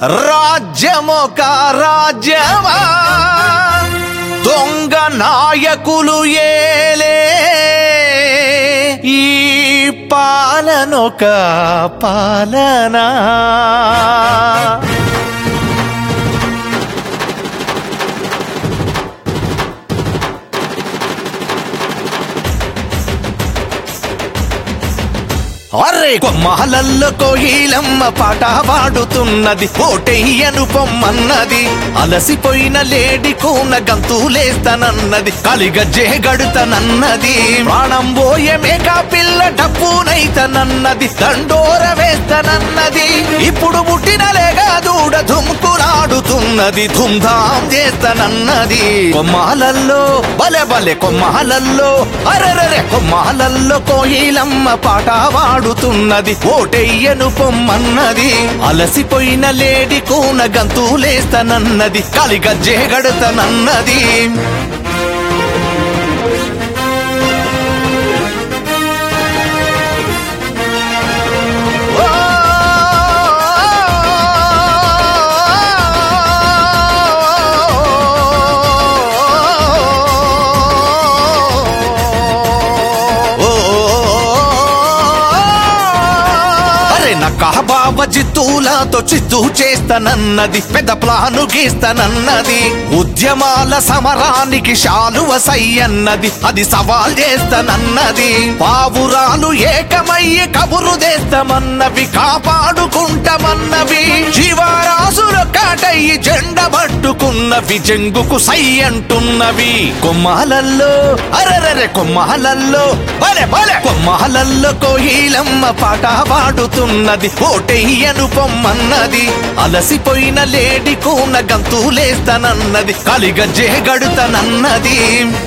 రాజ్యమొక రాజ్యమా దొంగ నాయకులు ఏలే ఈ పాలనొక పాలనా అరే కొమ్మహలల్లో కోయిలమ్మ పాట పాడుతున్నది ఓటెయ్యను పొమ్మన్నది అలసిపోయిన లేడి కూన గంతులేస్తానన్నది కలిగజ్జే గడుతనన్నది ప్రాణం పోయే మేక పిల్ల డప్పునైతనన్నది దండోర వేస్తానన్నది ఇప్పుడు పుట్టిన లేగా దూడ ధుమ్కులాడుతున్నది ధుమ్ధాం చేస్తానన్నది కొమ్మాలల్లో బలె బలె కొమ్మాలల్లో అరెరెరె కొమ్మాలల్లో కోయిలమ్మ పాట పాడుతున్నది ఓటెయ్యను పొమ్మన్నది అలసిపోయిన లేడి కూన గంతులేస్తానన్నది కలిగజ్జే గడుతనన్నది అరే నా కహబాబ జిత్తులతో చిత్తు చేస్తానన్నది పెద్ద ప్లాను గీస్తానన్నది ఉద్యమాల సమరానికి శాలువ సయ్యన్నది అది సవాల్ చేస్తానన్నది పావురాలు ఏకమయ్యి కబురు చేస్తామన్నవి కాపాడుకుంటామన్నవి జీవరాసులు కాటయ్యి జెండ పట్టుకున్నవి జంగుకు సై అంటున్నవి కొమ్మాలల్లో అరెరెరె కొమ్మాలల్లో బలె బలె కొమ్మాలల్లో కోయిలమ్మ పాట పాడుతున్నది ఓటెయ్యను పొమ్మన్నది అలసిపోయిన లేడి కూన గంతులేస్తానన్నది కలిగజ్జే గడుతనన్నది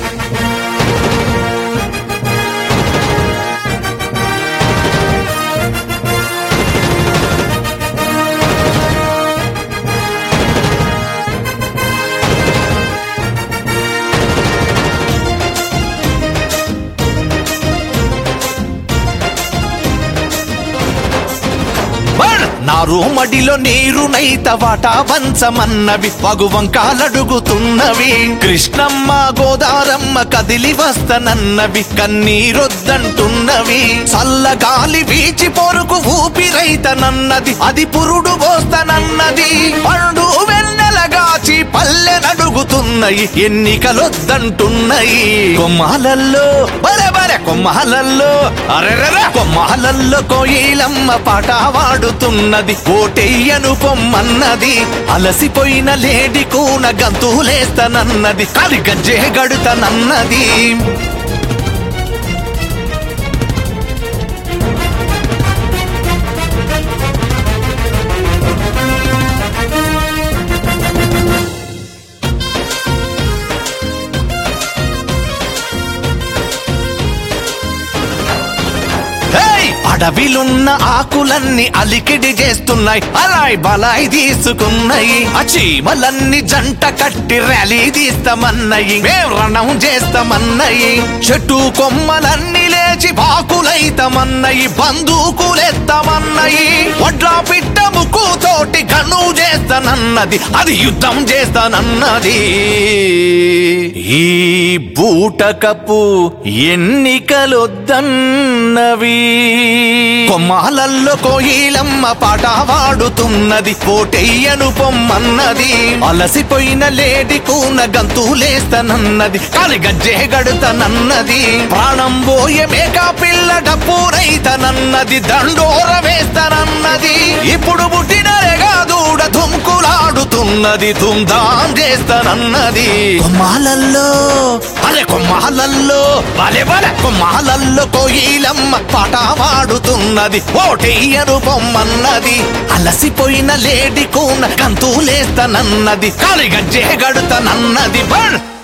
బర్! నా రూమడిలో నీరు నైత వాట వంచమన్నవి పగువంకాలడుగుతున్నవి కృష్ణమ్మ గోదారమ్మ కదిలి వస్తనన్నవి కన్నీరొద్దంటున్నవి చల్లగాలి వీచి పొరుకు ఊపిరైతనన్నది అది పురుడు పోస్తనన్నది పండు వెన్నెలగాచి పల్లె నడుగుతున్నాయి ఎన్నికలొద్దంటున్నాయి కొమ్మాలల్లో బరే బరే కొమ్మాలల్లో అరెరెర కొమ్మాలల్లో కోయిలమ్మ పాట వాడుతున్నది ఓటెయ్యను పొమ్మన్నది అలసిపోయిన లేడి కూన గంతులేస్తానన్నది కలిగజ్జే గడుతనన్నది హేయ్! అడవిలున్న ఆకులన్నీ అలికిడి చేస్తున్నాయి అలాయ్ బలాయి తీసుకున్నాయి ఆ చీమలన్నీ జంట కట్టి ర్యాలీ తీస్తామన్నాయి మేం రణం చేస్తామన్నాయి చెట్టు కొమ్మలన్నీ లేచి బాకులైతమన్నాయి బందూకులెత్తమన్నాయి వడ్ల పిట్ట ముక్కు తోటి గను చేస్తానన్నది అది యుద్ధం చేస్తానన్నది ఈ బూటకపు ఎన్నికలొద్దన్నవి కొమ్మాలల్లో కోయిలమ్మ పాట వాడుతున్నది కోటెయ్యను పొమ్మన్నది అలసిపోయిన లేడి కూన గంతులేస్తానన్నది కలిగజ్జే గడుతనన్నది ప్రాణం పోయే మేక పిల్ల డప్పురైతనన్నది దండోర వేస్తానన్నది ఇప్పుడు పుట్టిన రెగా దూడ ధుమ్కులాడుతున్నది ధుమ్ధాం చేస్తానన్నది కొమ్మాలల్లో అరే కొమ్మాలల్లో బలె బలె కొమ్మాలల్లో కోయిలమ్మ పాట వాడుతున్నది ఓటెయ్యను పొమ్మన్నది అలసిపోయిన లేడి కూన కంతులేస్తానన్నది కలిగజ్జే గడుతనన్నది బడ్